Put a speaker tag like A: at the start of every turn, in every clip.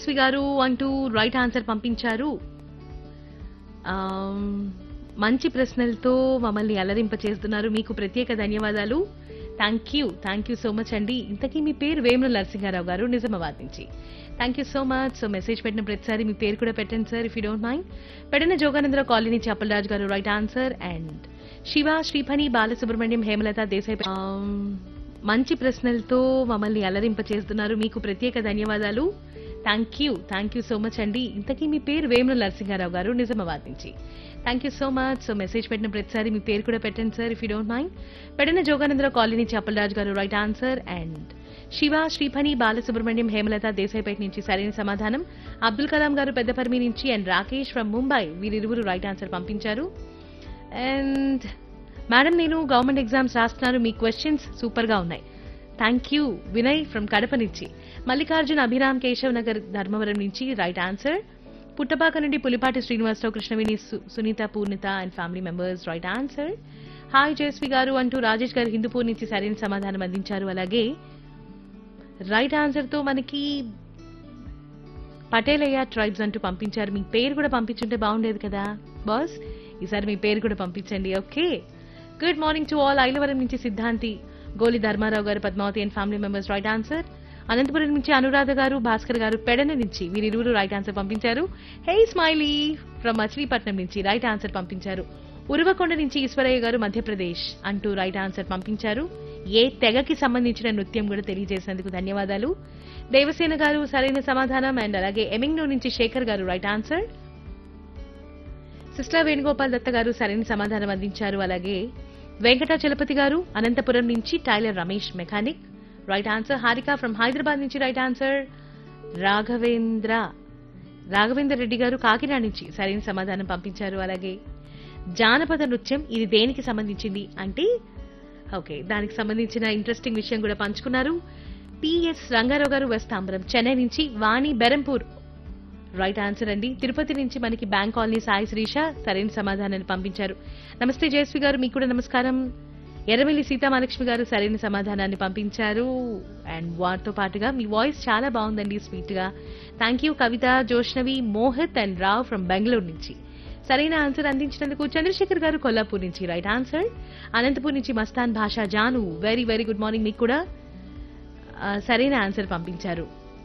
A: జయశ్రీ గారు అంటూ right answer పంపించారు ఆమ్, మంచి ప్రశ్నలతో మమ్మల్ని అలరింప చేస్తున్నారు మీకు ప్రత్యేక ధన్యవాదాలు thank you thank you so much అండి ఇంతకీ మీ పేరు వేముల నరసింహారావు గారు నిజామాబాద్ నుంచి thank you so much so message పెట్టిన ప్రతిసారి మీ పేరు కూడా పెట్టండి sir if you don't mind పెట్టిన జోగానందరావు కాలనీ నుంచి అప్పలరాజు గారు right answer and Shiva Sriphani Balasubrahmanyam Hemalatha Desai ఆమ్, మంచి ప్రశ్నలతో మమ్మల్ని అలరింప చేస్తున్నారు మీకు ప్రత్యేక ధన్యవాదాలు thank you thank you so much అండి ఇంతకీ మీ పేరు వేముల నరసింహారావు గారు నిజామాబాద్ నుంచి thank you so much so message పెట్టిన ప్రతిసారి మీ పేరు కూడా పెట్టండి sir if you don't mind పెట్టిన జోగానందరావు కాలనీ నుంచి అప్పలరాజు గారు right answer and Shiva Sriphani Balasubrahmanyam Hemalatha Desaipeta నుంచి సరైన సమాధానం అబ్దుల్ కలాం గారు పెద్దపర్మి నుంచి అండ్ రాకేష్ ఫ్రమ్ ముంబై వీరిరువురు రైట్ ఆన్సర్ పంపించారు అండ్ మేడం నేను గవర్నమెంట్ ఎగ్జామ్స్ రాస్తున్నాను మీ క్వశ్చన్స్ సూపర్ గా ఉన్నాయి thank you Vinay from Kadapa నుంచి మల్లికార్జున్ అభిరామ్ కేశవ్ నగర్ ధర్మవరం నుంచి రైట్ ఆన్సర్ పుట్టపాక నుండి పులిపాటి శ్రీనివాసరావు కృష్ణవేణి సు- Sunitha Purnitha and family members right answer hi Jayashree గారు అంటూ రాజేష్ గారు హిందూపూర్ నుంచి సరైన సమాధానం అందించారు అలాగే రైట్ ఆన్సర్ తో మనకి పటేలయ్య ట్రైబ్స్ అంటూ పంపించారు మీ పేరు కూడా పంపించుంటే బాగుండేది కదా బాస్ ఈసారి మీ పేరు కూడా పంపించండి okay good morning to all Ailavaram నుంచి సిద్ధాంతి గోలి ధర్మారావు గారు Padmavathi and family members right answer Anantapuram నుంచి అనురాధ గారు భాస్కర్ గారు పెడన నుంచి వీరిరువురు రైట్ ఆన్సర్ పంపించారు హే స్మైలీ ఫ్రమ్ మచిలీపట్నం నుంచి రైట్ ఆన్సర్ పంపించారు ఉరువకొండ నుంచి ఈశ్వరయ్య గారు మధ్యప్రదేశ్ అంటూ రైట్ ఆన్సర్ పంపించారు ఏ తెగకి సంబంధించిన నృత్యం కూడా తెలియజేసినందుకు ధన్యవాదాలు దేవసేన గారు సరైన సమాధానం అండ్ అలాగే ఎమింగ్నో నుంచి శేఖర్ గారు right answer sister Venugopal Datta గారు సరైన సమాధానం అందించారు అలాగే వెంకటాచలపతి గారు అనంతపురం నుంచి tailor Ramesh mechanic right answer Harika from Hyderabad నుంచి రైట్ ఆన్సర్ రాఘవేంద్ర రాఘవేంద్ర రెడ్డి గారు కాకినాడ నుంచి సరైన సమాధానం పంపించారు అలాగే జానపద నృత్యం ఇది దేనికి సంబంధించింది అంటే ఓకే దానికి సంబంధించిన ఇంట్రెస్టింగ్ విషయం కూడా పంచుకున్నారు పిఎస్ రంగారావు గారు వెస్ట్ తాంబరం చెన్నై నుంచి వాణి బెరంపూర్ రైట్ ఆన్సర్ అండి తిరుపతి నుంచి మనకి బ్యాంక్ కాలనీ సాయి శ్రీష సరైన సమాధానాన్ని పంపించారు నమస్తే జయశ్రీ గారు మీకు కూడా నమస్కారం ఎర్రమిల్లి సీతామహాలక్ష్మి గారు సరైన సమాధానాన్ని పంపించారు అండ్ వాటితో పాటుగా మీ వాయిస్ చాలా బాగుందండి స్వీట్ గా thank you Kavitha Joshnavi Mohit and Rao from Bengaluru నుంచి సరైన ఆన్సర్ అందించినందుకు చంద్రశేఖర్ గారు కొల్లాపూర్ నుంచి రైట్ ఆన్సర్ అనంతపూర్ నుంచి Mastan Basha Janu very very good morning మీకు కూడా ఆ, సరైన ఆన్సర్ పంపించారు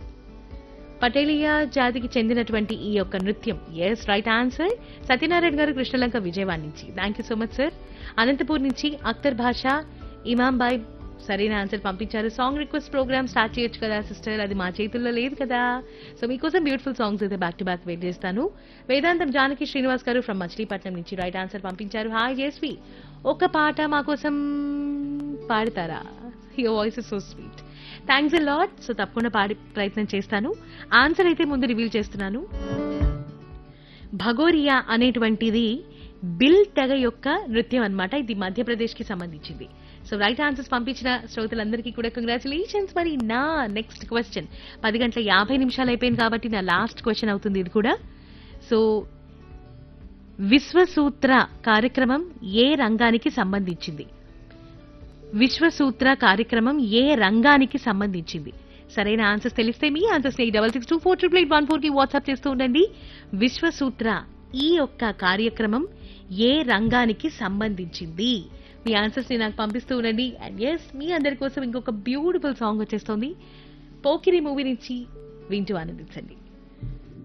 A: పటేలియా జాతికి చెందినటువంటి ఈ యొక్క నృత్యం ఎస్ రైట్ ఆన్సర్ సత్యనారాయణ గారు కృష్ణలంక విజయవాడ నుంచి thank you so much sir Anantapur నుంచి అఖ్తర్ భాష ఇమాం బాయ్ సరైన ఆన్సర్ పంపించారు సాంగ్ రిక్వెస్ట్ ప్రోగ్రామ్ స్టార్ట్ చేయొచ్చు కదా సిస్టర్ అది మా చేతుల్లో లేదు కదా సో మీకోసం బ్యూటిఫుల్ సాంగ్స్ అయితే బ్యాక్ టు బ్యాక్ వెయిట్ చేస్తాను వేదాంతం జానకి శ్రీనివాస్ గారు ఫ్రమ్ మచిలీపట్నం నుంచి రైట్ ఆన్సర్ పంపించారు హాయ్ జేస్వి ఒక పాట మా కోసం పాడతారా your voice is so sweet thanks a lot so తప్పకుండా పాడి ప్రయత్నం చేస్తాను ఆన్సర్ అయితే ముందు రివీల్ చేస్తున్నాను భగోరియా అనేటువంటిది బిల్ తెగ యొక్క నృత్యం అన్నమాట ఇది మధ్యప్రదేశ్ కి సంబంధించింది సో రైట్ ఆన్సర్స్ పంపించిన శ్రోతలందరికీ కూడా కంగ్రాచులేషన్స్ మరి నా నెక్స్ట్ క్వశ్చన్ పది గంటల యాభై నిమిషాలు అయిపోయింది కాబట్టి నా లాస్ట్ క్వశ్చన్ అవుతుంది ఇది కూడా సో విశ్వసూత్ర కార్యక్రమం ఏ రంగానికి సంబంధించింది విశ్వసూత్ర కార్యక్రమం ఏ రంగానికి సంబంధించింది సరైన ఆన్సర్స్ తెలిస్తే మీ answers eight double six two four triple eight one four కి వాట్సాప్ చేస్తూ ఉండండి విశ్వసూత్ర ఈ యొక్క కార్యక్రమం ఏ రంగానికి సంబంధించింది మీ ఆన్సర్స్ ని నాకు పంపిస్తూ ఉండండి అండ్ ఎస్ మీ అందరి కోసం ఇంకొక బ్యూటిఫుల్ సాంగ్ వచ్చేస్తుంది పోకిరి మూవీ నుంచి వింటూ ఆనందించండి